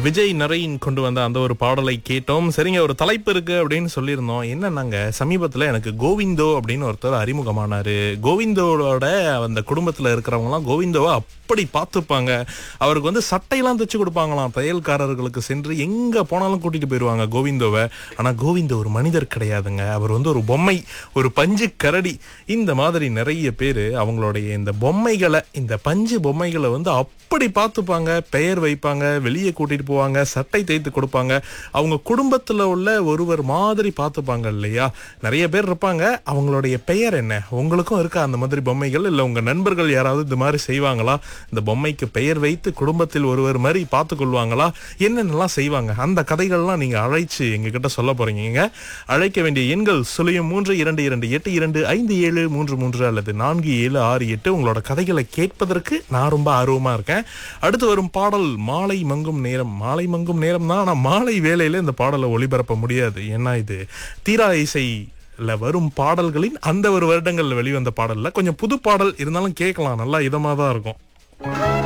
விஜய் நரேன் கொண்டு வந்த அந்த ஒரு பாடலை கேட்டோம் சரிங்க ஒரு தலைப்பு இருக்கு அப்படின்னு சொல்லியிருந்தோம் என்னன்னாங்க சமீபத்துல எனக்கு கோவிந்தோ அப்படின்னு ஒருத்தர் அறிமுகமானாரு கோவிந்தோட அந்த குடும்பத்துல இருக்கிறவங்கலாம் கோவிந்தோவை அப்படி பார்த்துப்பாங்க அவருக்கு வந்து சட்டையெல்லாம் தைச்சு கொடுப்பாங்களாம் தையல்காரர்களுக்கு சென்று எங்க போனாலும் கூட்டிட்டு போயிருவாங்க கோவிந்தோவை ஆனா கோவிந்தோ ஒரு மனிதர் கிடையாதுங்க அவர் வந்து ஒரு பொம்மை ஒரு பஞ்சு கரடி இந்த மாதிரி நிறைய பேர் அவங்களுடைய இந்த பொம்மைகளை இந்த பஞ்சு பொம்மைகளை வந்து அப்படி பார்த்துப்பாங்க பெயர் வைப்பாங்க வெளியே கூட்டிட்டு போவாங்க சட்டை தைத்து கொடுப்பாங்க அவங்க குடும்பத்துல உள்ள ஒருவர் மாதிரி பார்த்துப்பாங்க இல்லையா நிறைய பேர் இருப்பாங்க அவங்களுடைய பெயர் என்ன உங்களுக்கும் இருக்கா அந்த மாதிரி பொம்மைகள் இல்ல உங்க நண்பர்கள் யாராவது இந்த மாதிரி செய்வாங்களா இந்த பொம்மைக்கு பெயர் வைத்து குடும்பத்தில் ஒருவர் மாதிரி பார்த்து கொள்வாங்களா என்னென்னலாம் செய்வாங்க அந்த கதைகள்லாம் நீங்க அழைச்சு எங்ககிட்ட சொல்ல போறீங்க அழைக்க வேண்டிய எண்கள் சுழியம் மூன்று இரண்டு இரண்டு எட்டு இரண்டு ஐந்து ஏழு மூன்று மூன்று அல்லது நான்கு ஏழு ஆறு எட்டு உங்களோட கதைகளை கேட்பதற்கு நான் ரொம்ப ஆர்வமா இருக்கேன் அடுத்து வரும் பாடல் மாலை மங்கும் நேரம் மாலை மங்கும் நேரம் தான் ஆனா மாலை வேலையில இந்த பாடலை ஒளிபரப்ப முடியாது ஏன்னா இது தீரா இசை ல வரும் பாடல்களின் அந்த ஒரு வருடங்கள்ல வெளிவந்த பாடல்ல கொஞ்சம் புது பாடல் இருந்தாலும் கேட்கலாம் நல்லா இதமா தான் இருக்கும்